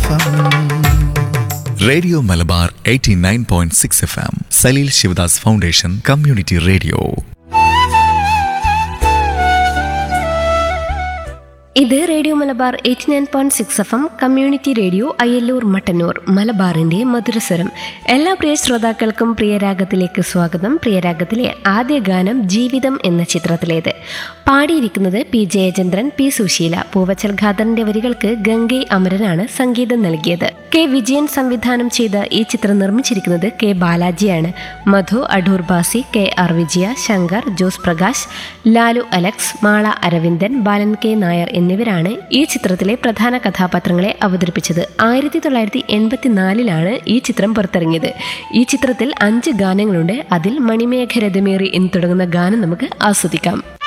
F M radio Malabar 89.6 F M Saleel Sivadas foundation community radio ഇത് radio Malabar eighty nine point six F M community radio Ayyallur Mattannur മലബാറിന്റെ മധുരസ്വരം എല്ലാ പ്രിയ ശ്രോതാക്കൾക്കും പ്രിയരാഗത്തിലേക്ക് സ്വാഗതം പ്രിയരാഗത്തിലെ ആദ്യ ഗാനം ജീവിതം എന്ന ചിത്രത്തിലേത് പാടിയിരിക്കുന്നത് പി ജയചന്ദ്രൻ പി സുശീല പൂവച്ചൽ ഖാദറിന്റെ വരികൾക്ക് ഗംഗൈ അമരനാണ് സംഗീതം നൽകിയത് കെ വിജയൻ സംവിധാനം ചെയ്ത ഈ ചിത്രം നിർമ്മിച്ചിരിക്കുന്നത് കെ ബാലാജിയാണ് Madhu Adoor Bhasi K R Vijaya Shankar Jose Prakash Lalu Alex Mala Aravindan Balan K Nair എന്നിവരാണ് ഈ ചിത്രത്തിലെ പ്രധാന കഥാപാത്രങ്ങളെ അവതരിപ്പിച്ചത് ആയിരത്തി തൊള്ളായിരത്തി എൺപത്തിനാലിലാണ് ഈ ചിത്രം പുറത്തിറങ്ങിയത് ഈ ചിത്രത്തിൽ അഞ്ച് ഗാനങ്ങളുണ്ട് അതിൽ മണിമേഘ രഥമേറി എന്ന് തുടങ്ങുന്ന ഗാനം നമുക്ക് ആസ്വദിക്കാം